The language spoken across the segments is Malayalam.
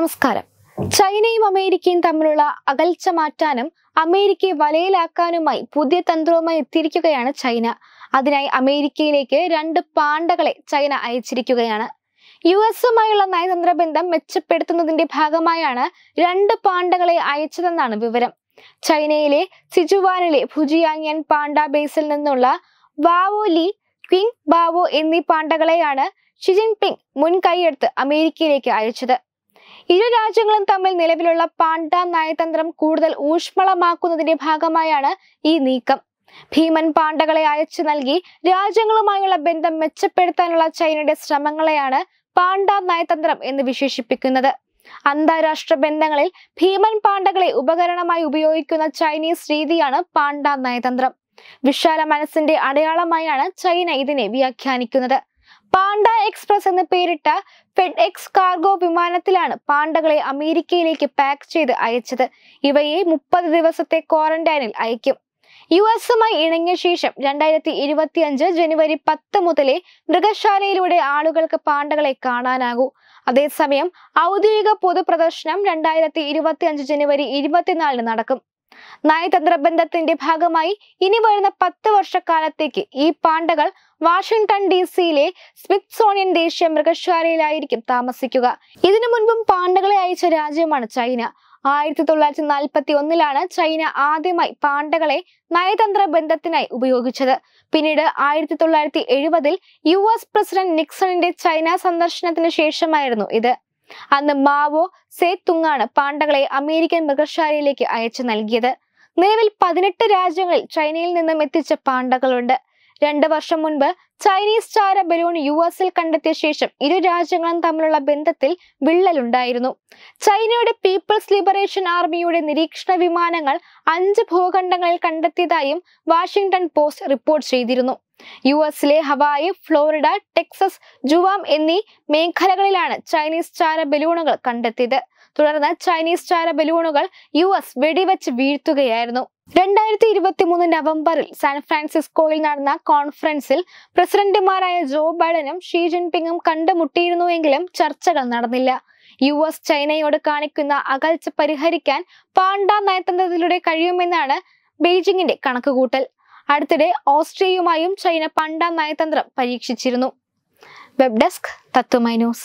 നമസ്കാരം ചൈനയും അമേരിക്കയും തമ്മിലുള്ള അകൽച്ച മാറ്റാനും അമേരിക്കയെ വലയിലാക്കാനുമായി പുതിയ തന്ത്രവുമായി എത്തിയിരിക്കുകയാണ് ചൈന അതിനായി അമേരിക്കയിലേക്ക് രണ്ട് പാണ്ടകളെ ചൈന അയച്ചിരിക്കുകയാണ് യു എസുമായുള്ള നയതന്ത്ര ബന്ധം മെച്ചപ്പെടുത്തുന്നതിന്റെ ഭാഗമായാണ് രണ്ട് പാണ്ടകളെ അയച്ചതെന്നാണ് വിവരം ചൈനയിലെ സിജുവാനിലെ ഫുജിയാങ്യൻ പാണ്ട ബേസിൽ നിന്നുള്ള വാവോ ലി ക്വിങ് ബാവോ എന്നീ പാണ്ടകളെയാണ് ഷി ജിൻപിങ് മുൻകൈയെടുത്ത് അമേരിക്കയിലേക്ക് അയച്ചത് ഇരു രാജ്യങ്ങളും തമ്മിൽ നിലവിലുള്ള പാണ്ട നയതന്ത്രം കൂടുതൽ ഊഷ്മളമാക്കുന്നതിന്റെ ഭാഗമായാണ് ഈ നീക്കം ഭീമൻ പാണ്ടകളെ അയച്ചു നൽകി രാജ്യങ്ങളുമായുള്ള ബന്ധം മെച്ചപ്പെടുത്താനുള്ള ചൈനയുടെ ശ്രമങ്ങളെയാണ് പാണ്ട നയതന്ത്രം എന്ന് വിശേഷിപ്പിക്കുന്നത് അന്താരാഷ്ട്ര ബന്ധങ്ങളിൽ ഭീമൻ പാണ്ടകളെ ഉപകരണമായി ഉപയോഗിക്കുന്ന ചൈനീസ് രീതിയാണ് പാണ്ട നയതന്ത്രം വിശാല മനസ്സിന്റെ അടയാളമായാണ് ചൈന ഇതിനെ വ്യാഖ്യാനിക്കുന്നത് പാണ്ട എക്സ്പ്രസ് എന്ന് പേരിട്ട ഫെഡ് എക്സ് കാർഗോ വിമാനത്തിലാണ് പാണ്ടകളെ അമേരിക്കയിലേക്ക് പാക്ക് ചെയ്ത് അയച്ചത് ഇവയെ മുപ്പത് ദിവസത്തെ ക്വാറന്റൈനിൽ അയക്കും യു എസുമായി ഇണങ്ങിയ ശേഷം രണ്ടായിരത്തി ഇരുപത്തി അഞ്ച് ജനുവരി പത്ത് മുതലേ മൃഗശാലയിലൂടെ ആളുകൾക്ക് പാണ്ടകളെ കാണാനാകൂ അതേസമയം ഔദ്യോഗിക പൊതുപ്രദർശനം രണ്ടായിരത്തി ഇരുപത്തി അഞ്ച് ജനുവരി ഇരുപത്തിനാലിന് നടക്കും നയതന്ത്ര ബന്ധത്തിന്റെ ഭാഗമായി ഇനി വരുന്ന പത്ത് വർഷക്കാലത്തേക്ക് ഈ പാണ്ടകൾ വാഷിംഗ്ടൺ ഡി സിയിലെ സ്മിത്സോണിയൻ ദേശീയ മൃഗശാലയിലായിരിക്കും താമസിക്കുക ഇതിനു മുൻപും പാണ്ടകളെ അയച്ച രാജ്യമാണ് ചൈന ആയിരത്തി തൊള്ളായിരത്തി നാൽപ്പത്തി ഒന്നിലാണ് ചൈന ആദ്യമായി പാണ്ടകളെ നയതന്ത്ര ബന്ധത്തിനായി ഉപയോഗിച്ചത് പിന്നീട് ആയിരത്തി തൊള്ളായിരത്തി എഴുപതിൽ യു എസ് പ്രസിഡന്റ് നിക്സണിന്റെ ചൈന സന്ദർശനത്തിന് ശേഷമായിരുന്നു ഇത് അന്ന് മാവോ സേ തുങ്ങാണ് പാണ്ടകളെ അമേരിക്കൻ മൃഗശാലയിലേക്ക് അയച്ചു നൽകിയത് നിലവിൽ പതിനെട്ട് രാജ്യങ്ങളിൽ ചൈനയിൽ നിന്നും എത്തിച്ച പാണ്ടകളുണ്ട് രണ്ട് വർഷം മുൻപ് ചൈനീസ് ചാര ബലൂൺ യു എസിൽ കണ്ടെത്തിയ ശേഷം ഇരു രാജ്യങ്ങളും തമ്മിലുള്ള ബന്ധത്തിൽ വിള്ളലുണ്ടായിരുന്നു ചൈനയുടെ പീപ്പിൾസ് ലിബറേഷൻ ആർമിയുടെ നിരീക്ഷണ വിമാനങ്ങൾ അഞ്ച് ഭൂഖണ്ഡങ്ങളിൽ കണ്ടെത്തിയതായും വാഷിംഗ്ടൺ പോസ്റ്റ് റിപ്പോർട്ട് ചെയ്തിരുന്നു യു എസിലെ ഹവായി ഫ്ലോറിഡ ടെക്സസ് ജുവാം എന്നീ മേഖലകളിലാണ് ചൈനീസ് ചാര ബലൂണുകൾ കണ്ടെത്തിയത് തുടർന്ന് ചൈനീസ് ചാര ബലൂണുകൾ യു എസ് വെടിവെച്ച് വീഴ്ത്തുകയായിരുന്നു രണ്ടായിരത്തി ഇരുപത്തി മൂന്ന് നവംബറിൽ സാൻ ഫ്രാൻസിസ്കോയിൽ നടന്ന കോൺഫറൻസിൽ പ്രസിഡന്റുമാരായ ജോ ബൈഡനും ഷീ ജിൻപിങ്ങും കണ്ടുമുട്ടിയിരുന്നുവെങ്കിലും ചർച്ചകൾ നടന്നില്ല യു എസ് ചൈനയോട് കാണിക്കുന്ന അകൽച്ച പരിഹരിക്കാൻ പാണ്ട നയതന്ത്രത്തിലൂടെ കഴിയുമെന്നാണ് ബെയ്ജിങ്ങിന്റെ കണക്കുകൂട്ടൽ അടുത്തിടെ ഓസ്ട്രിയയുമായും ചൈന പണ്ട നയതന്ത്രം പരീക്ഷിച്ചിരുന്നു വെബ് ഡെസ്ക് തത്വമൈ news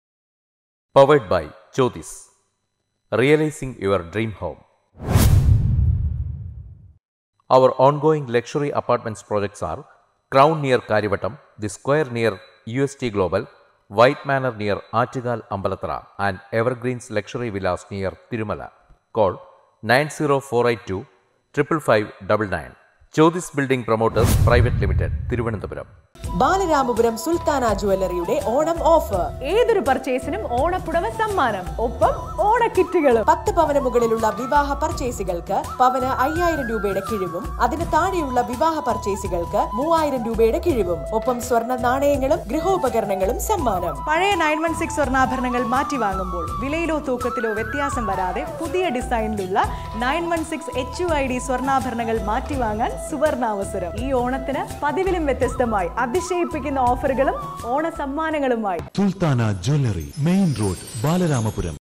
powered by Jyothis realising your dream home Our ongoing luxury apartments projects are Crown near Karivattam, The Square near UST Global, White Manor near Achigal Ambalatra, and Evergreens Luxury Villas near Tirumala. Call 90482 55599. Jyotis Building Promoters Private Limited, Thiruvananthapuram. Balaramapuram Sulthana ജുവല്ലറിയുടെ ഓണം ഓഫർ ഏതൊരു പർച്ചേസിനും ഓണപ്പുടവ സമ്മാനം ഒപ്പം ഓണക്കിറ്റുകളും പത്ത് പവന് മുകളിലുള്ള വിവാഹ പർച്ചേസുകൾക്ക് പവന് അയ്യായിരം രൂപയുടെ കിഴിവും അതിന് താഴെയുള്ള വിവാഹ പർച്ചേസുകൾക്ക് മൂവായിരം രൂപയുടെ കിഴിവും ഒപ്പം സ്വർണ്ണ നാണയങ്ങളും ഗൃഹോപകരണങ്ങളും സമ്മാനം പഴയ നയൻ വൺ സിക്സ് സ്വർണ്ണാഭരണങ്ങൾ മാറ്റി വാങ്ങുമ്പോൾ വിലയിലോ തൂക്കത്തിലോ വ്യത്യാസം വരാതെ പുതിയ ഡിസൈനിലുള്ള nine one six H U I D സ്വർണ്ണാഭരണങ്ങൾ മാറ്റി വാങ്ങാൻ സുവർണാവസരം ഈ ഓണത്തിന് പതിവിലും വ്യത്യസ്തമായി അതിശയിപ്പിക്കുന്ന ഓഫറുകളും ഓണ സമ്മാനങ്ങളുമായി Sulthana jewellery main road Balaramapuram